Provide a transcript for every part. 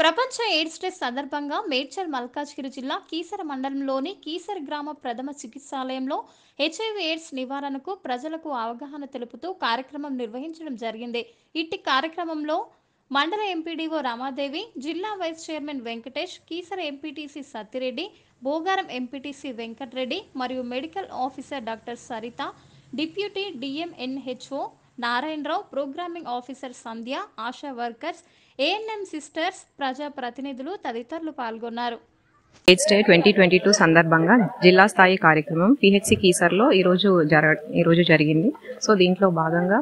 ప్రపంచ AIDS day సందర్భంగా మేడ్చల్ మల్కాజ్గిరి జిల్లా కీసర మండలంలోని కీసర గ్రామ ప్రథమ చికిత్సాలయంలో హెచ్ఐవి ఎయిడ్స్ నివారణకు ప్రజలకు అవగాహన తెలుపుతూ కార్యక్రమం నిర్వహించడం జరిగింది ఇట్టి కార్యక్రమంలో మండల ఎంపీడీఓ రమాదేవి జిల్లా vice chairman Venkatesh Keesara MPTC Sattireddy Bogaram MPTC Venkatreddy మరియు medical officer doctor Saritha deputy DMNHO Narayana Rao programming officer Sandhya ASHA workers ANM sisters ప్రజా ప్రతినిధులు తదితరులు పాల్గొన్నారు AIDS day twenty twenty two సందర్భంగా జిల్లా స్థాయి కార్యక్రమం పిహెచ్సి కీసర్లో ఈరోజు జర ఈరోజు జరిగింది సో దీంట్లో భాగంగా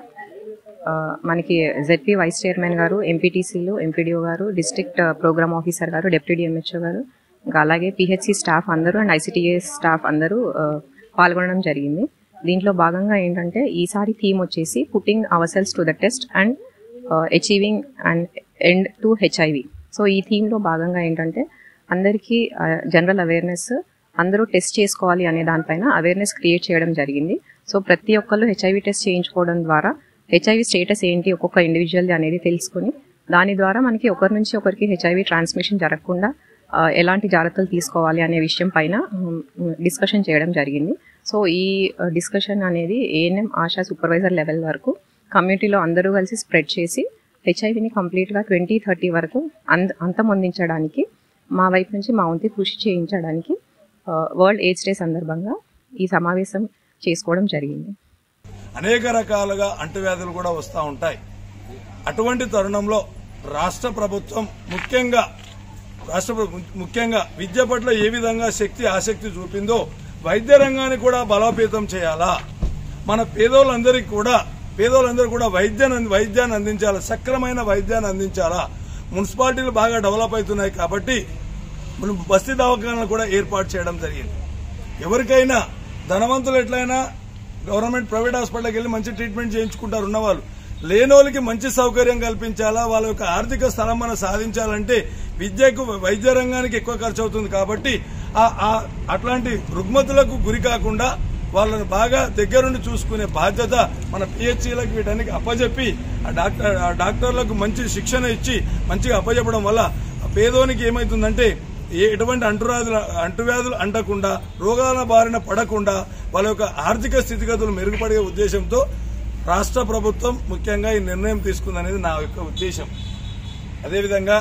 ఆ, మనకి జెడ్పీ వైస్ చైర్మన్ గారు ఎంపీటీసీలు ఎంపీడీఓ గారు డిస్ట్రిక్ట్ ప్రోగ్రామ్ ఆఫీసర్ గారు డిప్యూటీ ఎంహెచ్ఓ గారు ఇంకా అలాగే పిహెచ్సి స్టాఫ్ అందరూ అండ్ ఐసిటిఎస్ స్టాఫ్ అందరూ ఆ, పాల్గొనడం జరిగింది దీంట్లో భాగంగా ఏంటంటే ఈసారి థీమ్ వచ్చేసి putting our selves to the test and achieving and end to HIV so ఈ థీమ్లో భాగంగా ఏంటంటే అందరికీ జనరల్ అవేర్నెస్ అందరూ టెస్ట్ చేసుకోవాలి అనే దానిపైన అవేర్నెస్ క్రియేట్ చేయడం జరిగింది సో ప్రతి ఒక్కళ్ళు హెచ్ఐవి టెస్ట్ చేయించుకోవడం ద్వారా హెచ్ఐవి స్టేటస్ ఏంటి ఒక్కొక్క ఇండివిజువల్ది అనేది తెలుసుకుని దాని ద్వారా మనకి ఒకరి నుంచి ఒకరికి హెచ్ఐవి ట్రాన్స్మిషన్ జరగకుండా ఆ, ఎలాంటి జాగ్రత్తలు తీసుకోవాలి అనే విషయం పైన డిస్కషన్ చేయడం జరిగింది సో ఈ డిస్కషన్ అనేది ఏఎన్ఎం ఆశా సూపర్వైజర్ లెవెల్ వరకు కమ్యూనిటీలో అందరూ కలిసి స్ప్రెడ్ చేసి హెచ్ఐవిని కంప్లీట్గా ట్వంటీ థర్టీ వరకు అంత అంతమొందించడానికి మా వైపు నుంచి మా వంతు కృషి చేయించడానికి వరల్డ్ ఎయిడ్స్ డే సందర్భంగా ఈ సమావేశం చేసుకోవడం జరిగింది అనేక రకాలుగా అంటువ్యాధులు కూడా వస్తూ ఉంటాయి అటువంటి తరుణంలో రాష్ట్ర ప్రభుత్వం ముఖ్యంగా రాష్ట్ర ప్రభు- ముఖ్యంగా విద్య పట్ల ఏ విధంగా శక్తి ఆసక్తి చూపిందో వైద్య రంగాన్ని కూడా బలోపేతం చేయాలా మన పేదోళ్ళందరికీ కూడా పేదోళ్ళందరూ కూడా వైద్యాన్ని వైద్యాన్ని అందించాలా సక్రమైన వైద్యాన్ని అందించాలా మున్సిపాలిటీలు బాగా డెవలప్ అవుతున్నాయి కాబట్టి మనం బస్తీ దవాఖానాలు కూడా ఏర్పాటు చేయడం జరిగింది ఎవరికైనా ధనవంతులు ఎట్లయినా గవర్నమెంట్ ప్రైవేట్ హాస్పిటల్కి వెళ్ళి మంచి ట్రీట్మెంట్ చేయించుకుంటారు ఉన్నవాళ్ళు లేనోళ్ళకి మంచి సౌకర్యం కల్పించాలా వాళ్ళ యొక్క ఆర్థిక స్థలమన సాధించాలంటే విద్యకు వైద్య రంగానికి ఎక్కువ ఖర్చు అవుతుంది కాబట్టి ఆ- ఆ- అట్లాంటి రుగ్మతులకు గురి కాకుండా వాళ్ళని బాగా దగ్గరుండి చూసుకునే బాధ్యత మన పిహెచ్సీలకు వీటన్నికి అప్పజెప్పి ఆ డాక్టర్ ఆ డాక్టర్లకు మంచి శిక్షణ ఇచ్చి మంచిగా అప్పజెప్పడం వల్ల ఆ పేదోనికి ఏమైతుందంటే ఏ ఎటువంటి అంటువ్యాధులు అంటువ్యాధులు అంటకుండా రోగాల బారిన పడకుండా వాళ్ళ యొక్క ఆర్థిక స్థితిగతులు మెరుగుపడే ఉద్దేశంతో రాష్ట్ర ప్రభుత్వం ముఖ్యంగా ఈ నిర్ణయం తీసుకుందనేది నా యొక్క ఉద్దేశం అదేవిధంగా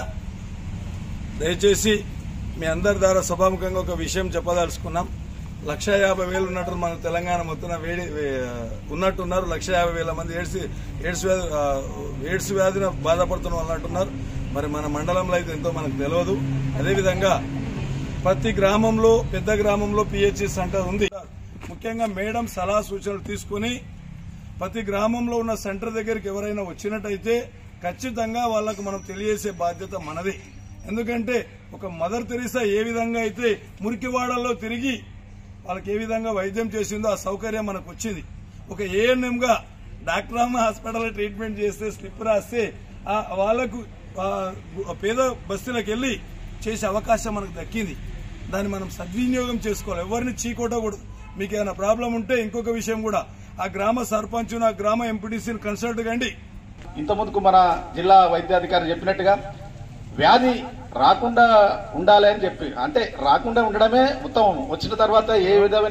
దయచేసి మీ అందరి ద్వారా సభాముఖంగా ఒక విషయం చెప్పదలుచుకున్నాం లక్ష యాభై వేలు ఉన్నట్టు మన తెలంగాణ మొత్తం వేడి వే- ఉన్నట్టున్నారు లక్ష యాభై వేల మంది ఎయిడ్స్ ఎయిడ్స్ వ్యాధి ఆ, ఎయిడ్స్ వ్యాధిన బాధపడుతున్న వాళ్ళు అంటున్నారు మరి మన మండలంలో అయితే ఎంతో మనకు తెలియదు అదేవిధంగా ప్రతి గ్రామంలో పెద్ద గ్రామంలో పిహెచ్సి సెంటర్ ఉంది ముఖ్యంగా మేడం సలహా సూచనలు తీసుకుని ప్రతి గ్రామంలో ఉన్న సెంటర్ దగ్గరికి ఎవరైనా వచ్చినట్టయితే ఖచ్చితంగా వాళ్ళకు మనం తెలియజేసే బాధ్యత మనది ఎందుకంటే ఒక మదర్ తెరీసా ఏ విధంగా అయితే మురికివాడల్లో తిరిగి వాళ్ళకి ఏ విధంగా వైద్యం చేసిందో ఆ సౌకర్యం మనకు వచ్చింది ఒక ఏఎన్ఎం గా డాక్టర్ అమ్మ హాస్పిటల్ ట్రీట్మెంట్ చేస్తే స్లిప్ రాస్తే ఆ వాళ్ళకు ఆ పేద బస్తీలకు వెళ్లి చేసే అవకాశం మనకు దక్కింది దాన్ని మనం సద్వినియోగం చేసుకోవాలి ఎవరిని చీకొట్టకూడదు మీకు ఏమైనా ప్రాబ్లం ఉంటే ఇంకొక విషయం కూడా ఆ గ్రామ సర్పంచ్ ఆ గ్రామ ఎంపీటీసీని కన్సల్ట్ కండి ఇంత ముందుకు మన జిల్లా వైద్యాధికారి చెప్పినట్టుగా వ్యాధి రాకుండా ఉండాలి అని చెప్పి అంటే రాకుండా ఉండడమే ఉత్తమం వచ్చిన తర్వాత ఏ విధమైన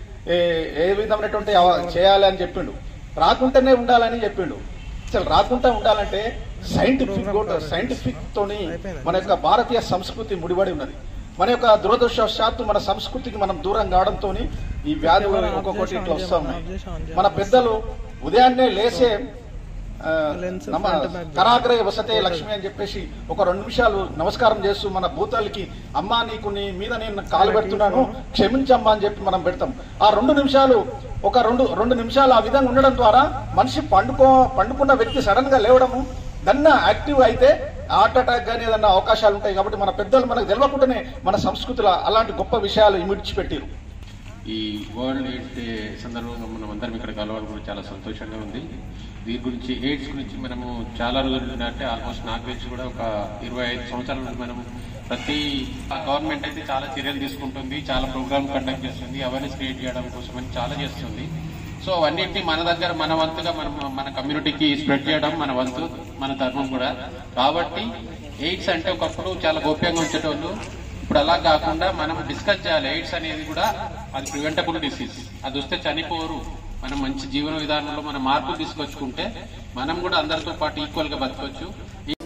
ఏ విధమైనటువంటి అవ- చేయాలి అని చెప్పిండు రాకుండానే ఉండాలని చెప్పిండు అసలు రాకుండా ఉండాలంటే సైంటిఫిక్ సైంటిఫిక్ తోని మన యొక్క భారతీయ సంస్కృతి ముడిపడి ఉన్నది మన యొక్క దురదృష్టవశాత్తు మన సంస్కృతికి మనం దూరం కావడంతో ఈ వ్యాధులు ఒక్కొక్కటి ఇట్లా వస్తూ ఉన్నాయి మన పెద్దలు ఉదయాన్నే లేసే ఆ, నమ కరాగ్రయ వసతే లక్ష్మి అని చెప్పేసి ఒక రెండు నిమిషాలు నమస్కారం చేస్తూ మన భూతాలకి అమ్మా నీకు నీ మీద నేను కాలు పెడుతున్నాను క్షమించమ్మా అని చెప్పి మనం పెడతాం ఆ రెండు నిమిషాలు ఒక రెండు రెండు నిమిషాలు ఆ విధంగా ఉండడం ద్వారా మనిషి పండుకో పండుకున్న వ్యక్తి సడన్ గా లేవడము దన్న యాక్టివ్ అయితే హార్ట్ అటాక్ కానీ ఏదన్నా అవకాశాలు ఉంటాయి కాబట్టి మన పెద్దలు మనకు తెలియకుండానే మన సంస్కృతిలో అలాంటి గొప్ప విషయాలు ఇమిడ్చిపెట్టారు ఈ వరల్డ్ ఎయిడ్స్ డే సందర్భంగా మనం అందరం ఇక్కడ కలవడం కూడా చాలా సంతోషంగా ఉంది దీని గురించి ఎయిడ్స్ గురించి మనము చాలా రోజుల నుండి అంటే ఆల్మోస్ట్ నాకు తెలిసి కూడా ఒక ఇరవై ఐదు సంవత్సరాల నుండి మనం ప్రతి గవర్నమెంట్ అయితే చాలా చర్యలు తీసుకుంటుంది చాలా ప్రోగ్రామ్ కండక్ట్ చేస్తుంది అవేర్నెస్ క్రియేట్ చేయడం కోసం అని చాలా చేస్తుంది సో అవన్నింటినీ మన దగ్గర మన వంతుగా మనం మన కమ్యూనిటీకి స్ప్రెడ్ చేయడం మన వంతు మన ధర్మం కూడా కాబట్టి ఎయిడ్స్ అంటే ఒకప్పుడు చాలా గోప్యంగా ఉంచేటోళ్ళు ఇప్పుడు అలా కాకుండా మనం డిస్కస్ చేయాలి ఎయిడ్స్ అనేది కూడా అది ప్రివెంటబుల్ డిసీజ్ అది వస్తే చనిపోరు మనం మంచి జీవన విధానంలో మనం మార్పులు తీసుకొచ్చుకుంటే మనం కూడా అందరితో పాటు ఈక్వల్ గా బతకొచ్చు